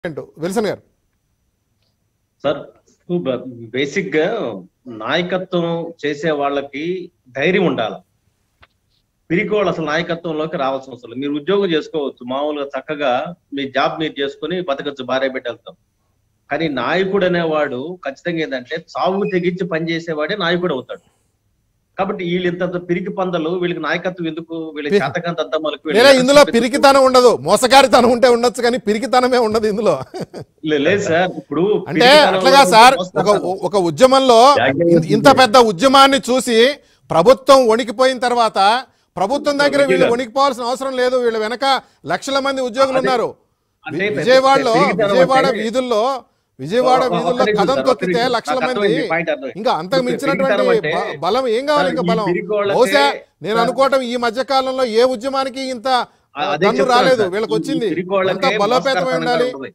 ఏంటో విల్సన్ గారు sir basic గా నాయకత్వం చేసే వాళ్ళకి ధైర్యం ఉండాలి పిరికి వాళ్ళు అసలు నాయకత్వంలోకి రావాల్సిన అవసరం లేదు. మీరు ఉద్యోగం చేసుకోవచ్చు మామూలుగా చక్కగా మీ జాబ్ మీరు చేసుకుని బతకచ్చు భార్య పెట్టి వెళ్తాం కానీ నాయకుడు అనేవాడు ఖచ్చితంగా ఏంటంటే చావు తెగించి పనిచేసేవాడే నాయకుడు అవుతాడు కాబట్టి వీళ్ళు ఇంత పిరికి పందలు వీళ్ళకి నాయకత్వం ఎందుకు వీళ్ళ పి- చేతకంత అద్దమ్మలకు వీళ్ళ వేరే ఇందులో leadership ఎందుకు? పిరికితనం ఉండదు మోసగారితనం ఉంటే ఉండొచ్చు కానీ పిరికితనమే ఉండదు ఇందులో లే- లేదు సార్ ఇప్పుడు అంటే పిరికితనంలో అట్లాగా సార్ ఒక మోస్తారు. ఒక ఉద్యమంలో ఇన్- ఇంత పెద్ద ఉద్యమాన్ని చూసి ప్రభుత్వం వణికిపోయిన తర్వాత ప్రభుత్వం దగ్గర వీళ్ళు వణికిపోవాల్సిన అవసరం లేదు వీళ్ళ వెనక లక్షల మంది ఉద్యోగులు అదే. ఉన్నారు అంటే వి- విజయవాడలో పిరికితనం విజయవాడ అంటే- వీధుల్లో విజయవాడ ఒక్క వీధుల్లో నిమిషం కథం సార్, ఒక్క తొక్కితే నిమిషం. లక్షల నాకు మంది అర్థమైంది, పాయింట్ అర్థమైంది. ఇంకా అంతకు మించినటువంటి పిరికితనం అంటే- బ- బలం ఏం కావాలి ఇంకా సార్, ఈ బలం పిరికి వాళ్ళకే- బహుశా నేను సార్, అనుకోవటం ఈ మధ్య కాలంలో ఏ ఉద్యమానికి ఇంత అదే దన్ను చెప్తున్నాను రాలేదు సార్. వీళ్ళకి ఈ- వచ్చింది ఈ పిరికి వాళ్ళకే ఎంత బలోపేతమై మోసకరతనంగా ఉండాలి ఉంటుంది.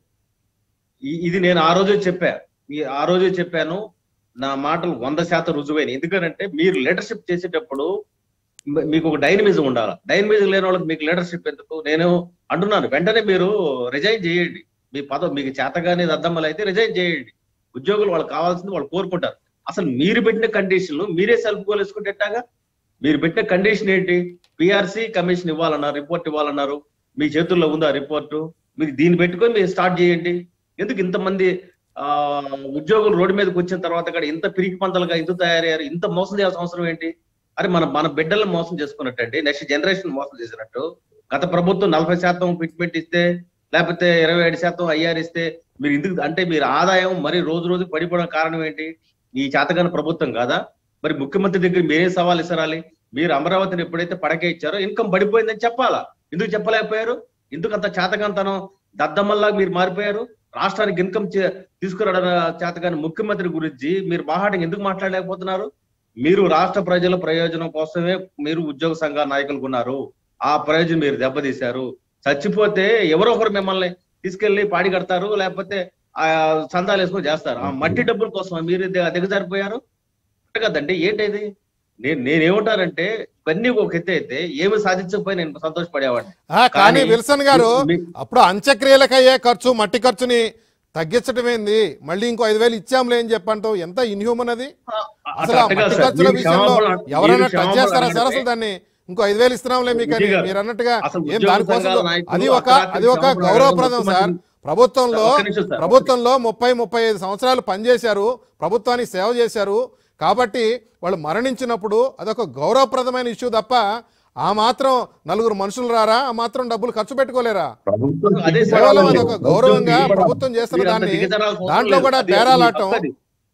ఈ- ఇది నేను ఆ రోజే చెప్పా ఈ ఆ రోజే చెప్పాను నా మాటలు వంద శాతం రుజువైన ఎందుకంటే మీరు లీడర్షిప్ చేసేటప్పుడు మీ- మీకు ఒక డైనమిజం ఉండాలి డైనమిజం లేని వాళ్ళకి మీకు లీడర్షిప్ ఎందుకు నేను అంటున్నాను వెంటనే మీరు రిజైన్ చేయండి మీ పదం మీకు చేతగానే అద్దమ్మలు అయితే రిజైన్ చేయండి ఉద్యోగులు వాళ్ళకి కావాల్సింది వాళ్ళు కోరుకుంటారు అసలు మీరు పెట్టిన కండిషన్లు మీరే సెల్ఫ్ గోల్ వేసుకుంటే ఎట్టాగా మీరు పెట్టిన కండిషన్ ఏంటి పిఆర్సి కమిషన్ ఇవ్వాలన్నారు రిపోర్ట్ ఇవ్వాలన్నారు మీ చేతుల్లో ఉందా రిపోర్టు మీరు దీన్ని పెట్టుకొని మీరు స్టార్ట్ చేయండి ఎందుకు ఇంతమంది ఆ ఉద్యోగులు రోడ్డు మీదకి వచ్చిన తర్వాత కూడా ఇంత పిరికి పంతలుగా ఇంత తయారయ్యారు ఇంత మోసం చేయాల్సిన అవసరం ఏంటి అరే మన మన బిడ్డలను మోసం చేసుకున్నట్టండి నెక్స్ట్ జనరేషన్ మోసం చేసినట్టు గత ప్రభుత్వం నలభై శాతం ఫిట్మెంట్ ఇస్తే లేకపోతే ఇరవై ఏడు శాతం ఐఆర్ ఇస్తే మీరు ఎందుకు అంటే మీరు ఆదాయం మరి రోజు రోజు పడిపోవడం కారణం ఏంటి ఈ చేతగాని ప్రభుత్వం కాదా మరి ముఖ్యమంత్రి దగ్గర మీరే సవాల్ ఇసరాలి మీరు అమరావతిని ఎప్పుడైతే పడకే ఇచ్చారో ఇన్కమ్ పడిపోయిందని చెప్పాలా ఎందుకు చెప్పలేకపోయారు ఎందుకు అంత చేతకంతనం దద్దమ్మల్లాగా మీరు మారిపోయారు రాష్ట్రానికి ఇన్కమ్ తీసుకురావడం చేతగాని ముఖ్యమంత్రి గురించి మీరు బాహాటం ఎందుకు మాట్లాడలేకపోతున్నారు మీరు రాష్ట్ర ప్రజల ప్రయోజనం కోసమే మీరు ఉద్యోగ సంఘ నాయకులు ఉన్నారు ఆ ప్రయోజనం మీరు దెబ్బతీశారు చచ్చిపోతే ఎవరో ఒకరు మిమ్మల్ని తీసుకెళ్లి పాడి కడతారు లేకపోతే ఆ సందాలు వేసుకొని చేస్తారు ఆ మట్టి డబ్బుల కోసం మీరు దిగ- దిగజారిపోయారు అంతే కదండి ఏంటిది నేను నేనేమంటానంటే ఇవన్నీ ఒక ఎత్తే అయితే ఏమి సాధించకపోయి నేను సంతోషపడేవాడిని ఆ, కానీ కానీ విల్సన్ గారు మీ- అప్పుడు అంత్యక్రియలకు అయ్యే ఖర్చు మట్టి ఖర్చుని తగ్గించడం ఏంది మళ్ళీ ఇంకో ఐదు వేలు ఇచ్చాంలే అని చెప్పంటో ఎంత ఇన్హ్యూమన్ అది అసలు ఆ అట్టగా మట్టి సార్, ఖర్చుల మీరు విషయంలో క్షమాపణ- ఎవరైనా మీరు టచ్ క్షమాపణ చేస్తారా సార్ అడగండి. అసలు దాన్ని ఇంకో ఐదు వేలు ఇస్తున్నాంలే మీకు అని విజయ్ గారు, మీరు అన్నట్టుగా అసలు ఏం ఉద్యోగ దానికోసం సంఘాల నాయకులు అది ఒక అర్ధరాత్రి అది ఒక క్షమాపణ గౌరవప్రదం అడగడం సార్ ముఖ్యమంత్రి- ప్రభుత్వంలో ఒక్క నిమిషం సార్, ప్రభుత్వంలో ముప్పై ముప్పై ఐదు సంవత్సరాలు పనిచేశారు ప్రభుత్వానికి సేవ చేశారు కాబట్టి వాళ్ళు మరణించినప్పుడు అదొక గౌరవప్రదమైన ఇష్యూ తప్ప ఆ మాత్రం నలుగురు మనుషులు రారా ఆ మాత్రం డబ్బులు ఖర్చు పెట్టుకోలేరా ప్రభుత్వం అదే సార్, కేవలం వాళ్ళు అదొక గౌరవంగా ఉద్యోగి- ప్రభుత్వం చేస్తున్న మీరు అంత దాన్ని దిగజారాల్సిన అవసరం దాంట్లో లేదు. కూడా అది- బేరాలాటం అది-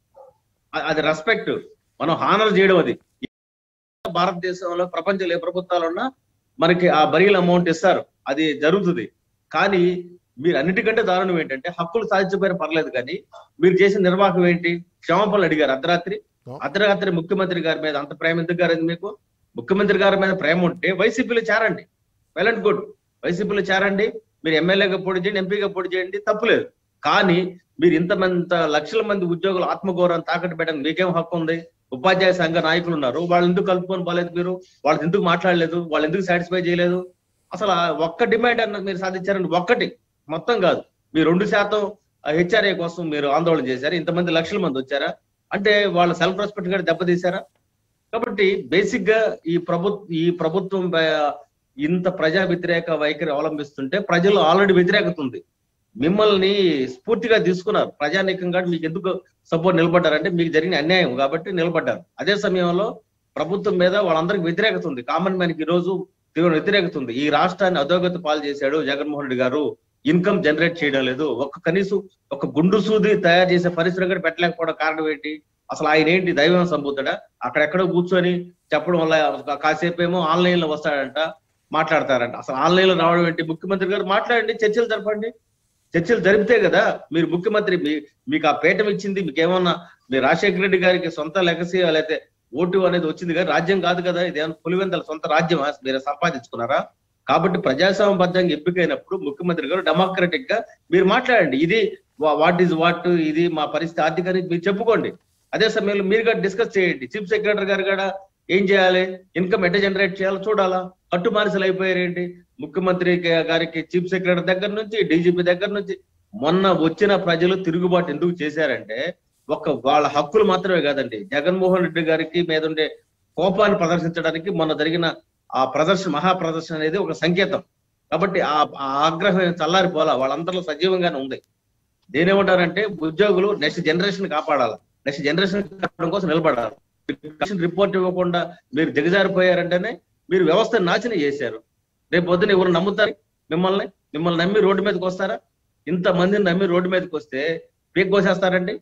అది- అది రెస్పెక్ట్ మనం హానర్ చేయడం అది భారతదేశంలో ప్రపంచంలో ఏ ప్రభుత్వాలు ఉన్నా మనకి ఆ బరీల అమౌంట్ ఇస్తారు అది జరుగుతుంది కానీ మీరు అన్నిటికంటే దారుణం ఏంటంటే హక్కులు సాధించకపోయినా పర్లేదు కానీ మీరు చేసిన నిర్వాహకం ఏంటి క్షమాపణలు అడిగారు అర్ధరాత్రి అర్ధరాత్రి ముఖ్యమంత్రి గారి మీద అంత ప్రేమ ఎందుకు గారింది మీకు ముఖ్యమంత్రి గారి మీద ప్రేమ ఉంటే వైసీపీలో చేరండి వెల్ అండ్ గుడ్ వైసీపీలో చేరండి మీరు ఎమ్మెల్యేగా పోటీ చేయండి ఎంపీగా పోటీ చేయండి తప్పులేదు కానీ మీరు ఇంతమంత లక్షల మంది ఉద్యోగులు ఆత్మగౌరవం తాకట్టు పెట్టడానికి మీకేం హక్కు ఉంది ఉపాధ్యాయ సంఘ నాయకులు ఉన్నారు వాళ్ళు ఎందుకు కలుపుకొని పోలేదు మీరు వాళ్ళకి ఎందుకు మాట్లాడలేదు వాళ్ళు ఎందుకు సాటిస్ఫై చేయలేదు అసలు ఆ ఒక్క డిమాండ్ అన్న మీరు సాధించారండి ఒక్కటి మొత్తం కాదు మీరు రెండు శాతం హెచ్ఆర్ఏ కోసం మీరు ఆందోళన చేశారు ఇంతమంది లక్షల మంది వచ్చారా అంటే వాళ్ళ సెల్ఫ్ రెస్పెక్ట్ కూడా దెబ్బతీశారా కాబట్టి బేసిక్ గా ఈ ప్రభు ఈ ప్రభుత్వం బ- ఇంత ప్రజా వ్యతిరేక వైఖరి అవలంబిస్తుంటే ప్రజలు ఆల్రెడీ వ్యతిరేకత ఉంది మిమ్మల్ని స్ఫూర్తిగా తీసుకున్నారు ప్రజానీకంగా మీకు ఎందుకు సపోర్ట్ నిలబడ్డారంటే మీకు జరిగిన అన్యాయం కాబట్టి నిలబడ్డారు అదే సమయంలో ప్రభుత్వం మీద వాళ్ళందరికి వ్యతిరేకత ఉంది కామన్ మ్యాన్ కి ఈ రోజు తీవ్ర వ్యతిరేకత ఉంది ఈ రాష్ట్రాన్ని అధోగతి పాలు చేశాడు జగన్మోహన్ రెడ్డి గారు ఇన్కమ్ జనరేట్ చేయడం లేదు ఒక్క కనీసం ఒక గుండు సూది తయారు చేసే పరిశ్రమ కూడా పెట్టలేకపోవడం కారణం ఏంటి అసలు ఆయన ఏంటి దైవం సంబూతుడా అక్కడెక్కడో కూర్చొని చెప్పడం వల్ల కాసేపు ఏమో ఆన్లైన్ లో వస్తాడంట మాట్లాడతారంట అసలు ఆన్లైన్ లో రావడం ఏంటి ముఖ్యమంత్రి గారు మాట్లాడండి చర్చలు జరపండి చర్చలు జరిపితే కదా మీరు ముఖ్యమంత్రి మీ మీకు ఆ పీఠం ఇచ్చింది మీకు ఏమన్నా మీ రాజశేఖర రెడ్డి గారికి సొంత లెగసీ లేకపోతే ఓటు అనేది వచ్చింది కానీ రాజ్యం కాదు కదా ఇది ఏమన్నా పులివెందల సొంత రాజ్యమా మీరు సంపాదించుకున్నారా కాబట్టి ప్రజాస్వామ్యబద్ధంగా ఎంపికైనప్పుడు ముఖ్యమంత్రి గారు డెమోక్రటిక్ గా మీరు మాట్లాడండి ఇది వాట్ ఈజ్ వాట్ ఇది మా పరిస్థితి ఆర్థికానికి మీరు చెప్పుకోండి అదే సమయంలో మీరు కూడా డిస్కస్ చేయండి చీఫ్ సెక్రటరీ గారు కూడా ఏం చేయాలి ఇన్కమ్ ఎట్ట జనరేట్ చేయాలో చూడాలా కట్టు మారిసలు అయిపోయారు ఏంటి ముఖ్యమంత్రి గా- గారికి చీఫ్ సెక్రటరీ దగ్గర నుంచి డీజీపీ దగ్గర నుంచి మొన్న వచ్చిన ప్రజలు తిరుగుబాటు ఎందుకు చేశారంటే ఒక వాళ్ళ హక్కులు మాత్రమే కాదండి జగన్మోహన్ రెడ్డి గారికి మీద ఉండే కోపాన్ని ప్రదర్శించడానికి మొన్న జరిగిన ఆ ప్రదర్శన మహా ప్రదర్శన అనేది ఒక సంకేతం కాబట్టి ఆ ఆ ఆగ్రహం చల్లారిపోలా వాళ్ళందరిలో సజీవంగానే ఉంది దేనేమంటారంటే ఉద్యోగులు నెక్స్ట్ జనరేషన్ కాపాడాలి నెక్స్ట్ జనరేషన్ కాపాడడం కోసం నిలబడాలి రిపోర్ట్ ఇవ్వకుండా మీరు దిగజారిపోయారంటేనే మీరు వ్యవస్థను నాశనం చేశారు రేపు పొద్దున ఎవరు నమ్ముతారు మిమ్మల్ని మిమ్మల్ని నమ్మి రోడ్డు మీదకి వస్తారా ఇంత మందిని నమ్మి రోడ్డు మీదకి వస్తే పేక్ కోసేస్తారండి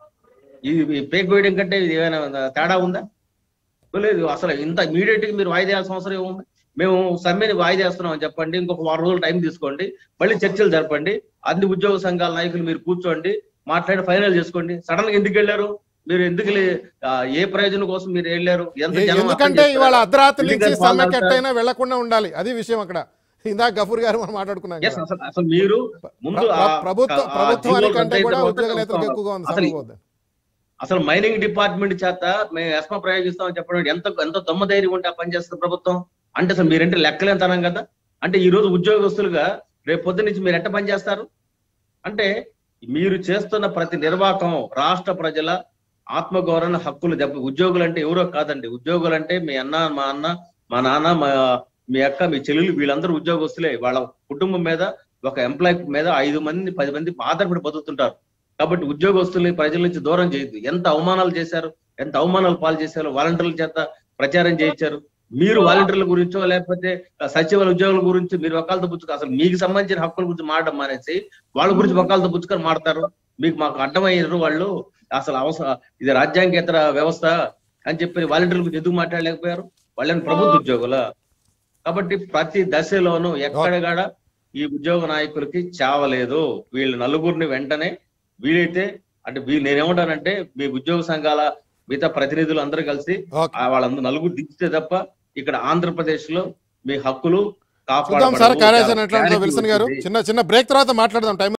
ఈ ఈ పేక్ వేయడం కంటే ఇది ఏమైనా తేడా ఉందా లేదు అసలు ఇంత ఇమీడియట్ గా మీరు వాయిదా వేయాల్సిన అవసరం ఏముంది మేము సమ్మెని వాయిదా వేస్తున్నాం అని చెప్పండి ఇంకొక వారం రోజులు టైం తీసుకోండి మళ్ళీ చర్చలు జరపండి అన్ని ఉద్యోగ సంఘాల నాయకులు మీరు కూర్చోండి మాట్లాడి ఫైనల్ చేసుకోండి సడన్ గా ఎందుకు వెళ్ళారు మీరు ఎందుకు లే- ఆ, ఏ ప్రయోజనం కోసం మీరు వెళ్ళారు ఎంత ఏ- జనం అర్థం ఎందుకంటే చేస్తారా? ఇవాళ అర్ధరాత్రి నుంచి ఎందుకంటే సమ్మె వాళ్ళంతా- కట్టైనా వెళ్లకుండా ఉండాలి అది విషయం అక్కడ ఇందాక గఫూర్ గారు మనం మాట్లాడుకున్నాం Yes, కదా. అసలు అసలు మీరు ముందు ప్ర- ఆ- ప్ర- ప్రభుత్వ ఆ ప్రభుత్వానికి జీవోలు కంటే కూడా రద్దు అయిన ఉద్యోగ తర్వాత నేతలకు ఎక్కువగా ఉంది అసలు సమ్మె పోద్ది. అసలు మైనింగ్ డిపార్ట్మెంట్ చేత మేము ఎస్మా ప్రయోగిస్తామని చెప్పడం ఎంత ఎంత దొమ్మ ధైర్యం ఉంటే ఆ పని చేస్తుంది ప్రభుత్వం అంటే అసలు మీరంటే లెక్కలేంతనం కదా అంటే ఈ రోజు ఉద్యోగస్తులుగా రేపు పొద్దు నుంచి మీరు ఎట్ట పని చేస్తారు అంటే మీరు చేస్తున్న ప్రతి నిర్వాహకం రాష్ట్ర ప్రజల ఆత్మగౌరవ హక్కులు దెబ్బ ఉద్యోగులు అంటే ఎవరో కాదండి ఉద్యోగులు అంటే మీ అన్న మా అన్న మా నాన్న మా మీ అక్క మీ చెల్లెలు వీళ్ళందరూ ఉద్యోగస్తులే వాళ్ళ కుటుంబం మీద ఒక ఎంప్లాయ్ మీద ఐదు మంది పది మంది ఆధారపడి బతుకుతుంటారు కాబట్టి ఉద్యోగస్తుల్ని ప్రజల నుంచి దూరం చేయొద్దు ఎంత అవమానాలు చేశారు ఎంత అవమానాలు పాలు చేశారు వాలంటీర్ల చేత ప్రచారం చేయించారు మీరు వాలంటీర్ల గురించో లేకపోతే సచివాలయ ఉద్యోగుల గురించి మీరు వకాలతో పుచ్చుకు అసలు మీకు సంబంధించిన హక్కుల గురించి మాట్లాడడం మానేసి వాళ్ళ గురించి వకాలతో పుచ్చుకొని మాడతారు మీకు మాకు అడ్డమయ్యారు వాళ్ళు అసలు అవసరం ఇది రాజ్యాంగేతర వ్యవస్థ అని చెప్పి వాలంటీర్ల గురించి ఎందుకు మాట్లాడలేకపోయారు వాళ్ళని ప్రభుత్వ ఉద్యోగుల కాబట్టి ప్రతి దశలోనూ ఎక్కడగాడ ఈ ఉద్యోగ నాయకులకి చావలేదు వీళ్ళు నలుగురిని వెంటనే వీలైతే అంటే వీ- నేనేమంటానంటే మీ ఉద్యోగ సంఘాల మిగతా ప్రతినిధులు అందరూ కలిసి ఓకే. ఆ వాళ్ళందరూ నలుగురు దిగితే తప్ప ఇక్కడ ఆంధ్రప్రదేశ్ లో మీ హక్కులు చూద్దాం సార్ కాపాడబడవు. కార్యాచరణ ఎట్లా ఉంటుందో clarity విల్సన్ గారు వచ్చింది. చిన్న చిన్న బ్రేక్ తర్వాత మాట్లాడదాం టైం